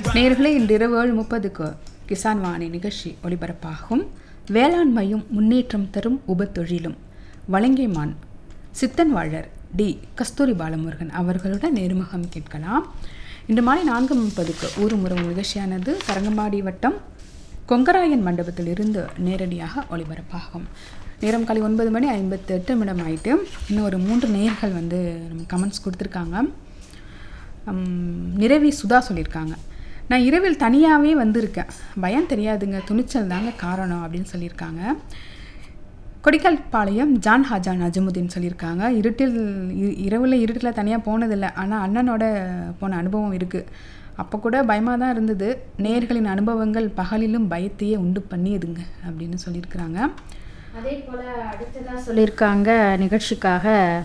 நேயர்களே இன்று இரவு ஏழு முப்பதுக்கு கிசான் வாணி நிகழ்ச்சி ஒளிபரப்பாகும் வேளாண்மையும் முன்னேற்றம் தரும் உபத்தொழிலும் வலங்கைமான் சித்தன் வாழர் டி கஸ்தூரி பாலமுருகன் அவர்களுடன் நேர்முகம் கேட்கலாம் இன்று மாலை நான்கு முப்பதுக்கு ஊர் முறை நிகழ்ச்சியானது தரங்கம்பாடி வட்டம் கொங்கராயன் மண்டபத்தில் இருந்து நேரடியாக ஒளிபரப்பாகும் நேரம் காலை ஒன்பது மணி ஐம்பத்தி எட்டு நிமிடம் ஆயிட்டு இன்னும் ஒரு மூன்று நேயர்கள் வந்து நம்ம கமெண்ட்ஸ் கொடுத்துருக்காங்க உம், நிரவி சுதா சொல்லியிருக்காங்க நான் இரவில் தனியாகவே வந்திருக்கேன் பயம் தெரியாதுங்க துணிச்சல் தாங்க காரணம் அப்படின்னு சொல்லியிருக்காங்க கொடிக்கால் பாளையம் ஜான் ஹாஜா நஜமுதீன் சொல்லியிருக்காங்க இருட்டில் இ- இரவில் இருட்டில் தனியாக போனதில்லை ஆனால் அண்ணனோட போன அனுபவம் இருக்குது அப்போ கூட பயமாக தான் இருந்தது நேர்களின் அனுபவங்கள் பகலிலும் பயத்தையே உண்டு பண்ணியதுங்க அப்படின்னு சொல்லியிருக்கிறாங்க அதே போல் அடுத்ததாக சொல்லியிருக்காங்க நிகழ்ச்சிக்காக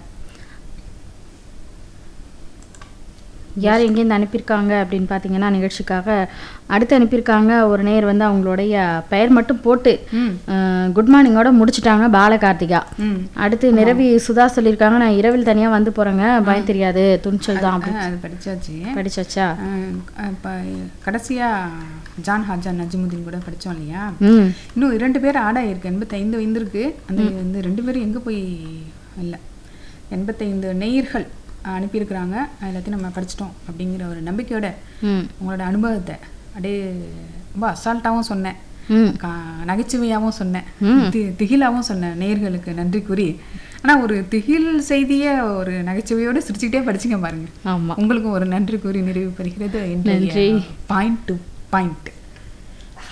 யார் எங்கேருந்து அனுப்பியிருக்காங்க அப்படின்னு பார்த்தீங்கன்னா நிகழ்ச்சிக்காக அடுத்து அனுப்பியிருக்காங்க ஒரு நேர் வந்து அவங்களுடைய பெயர் மட்டும் போட்டு ம் குட் மார்னிங்கோட முடிச்சிட்டாங்க பாலகார்த்திகா ம் அடுத்து நிரவி சுதா சொல்லியிருக்காங்க நான் இரவில் தனியாக வந்து போகிறேங்க பயம் தெரியாது துணிச்சல் தான் ஆ, அது படிச்சாச்சு படிச்சாச்சா இப்போ கடைசியாக ஜான் ஹாஜா நஜமுதீன் கூட படித்தோம் இல்லையா ம் இன்னும் இரண்டு பேர் ஆட் ஆகிருக்கு எண்பத்தைந்து வந்திருக்கு அந்த வந்து ரெண்டு பேரும் எங்கே போய் இல்லை எண்பத்தைந்து நேயர்கள் அனுப்பியிருக்கிறாங்க எல்லாத்தையும் நம்ம படிச்சிட்டோம் அப்படிங்கிற ஒரு நம்பிக்கையோட ம் உங்களோட அனுபவத்தை அப்படியே ரொம்ப அசால்ட்டாகவும் சொன்னேன் ம் கா நகைச்சுவையாகவும் சொன்னேன் தி திகிலாகவும் சொன்னேன் நேயர்களுக்கு நன்றி கூறி ஆனால் ஒரு திகில் செய்தியை ஒரு நகைச்சுவையோடு சிரிச்சுக்கிட்டே படிச்சுங்க பாருங்க ஆமாம் உங்களுக்கும் ஒரு நன்றி கூறி நிறைவு பெறுகிறது நன்றி. Point to point